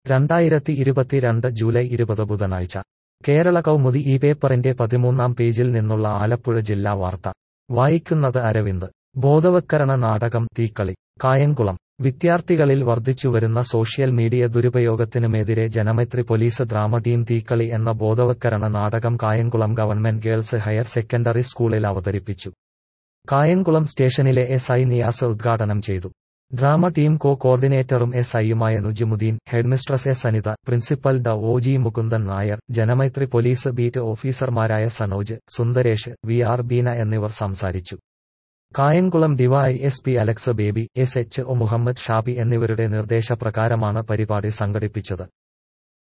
രണ്ടായിരത്തി ഇരുപത്തിരണ്ട് ജൂലൈ ഇരുപത് ബുധനാഴ്ച കേരള കൗമുദി ഈ പേപ്പറിന്റെ പതിമൂന്നാം പേജിൽ നിന്നുള്ള ആലപ്പുഴ ജില്ലാ വാർത്ത വായിക്കുന്നത് അരവിന്ദ് ബോധവത്കരണ നാടകം തീക്കളി കായംകുളം വിദ്യാർത്ഥികളിൽ വർദ്ധിച്ചുവരുന്ന സോഷ്യൽ മീഡിയ ദുരുപയോഗത്തിനുമെതിരെ ജനമൈത്രി പോലീസ് ഡ്രാമ ടീം തീക്കളി എന്ന ബോധവത്കരണ നാടകം Kayamkulam government girls higher secondary സ്കൂളിൽ അവതരിപ്പിച്ചു കായംകുളം സ്റ്റേഷനിലെ എസ് ഐ നിയാസ് ഉദ്ഘാടനം ചെയ്തു ഡ്രാമ ടീം കോ കോർഡിനേറ്ററും എസ് ഐയുമായ Nujimudheen headmistress S Anitha principal ഡ O G Mukundan Nair Janamaithri police beat ഓഫീസർമാരായ സനോജ് സുന്ദരേഷ് വി ആർ ബീന എന്നിവർ സംസാരിച്ചു Kayamkulam Dy S P Alex Baby S H O Muhammad Shabi എന്നിവരുടെ നിർദ്ദേശപ്രകാരമാണ് പരിപാടി സംഘടിപ്പിച്ചത്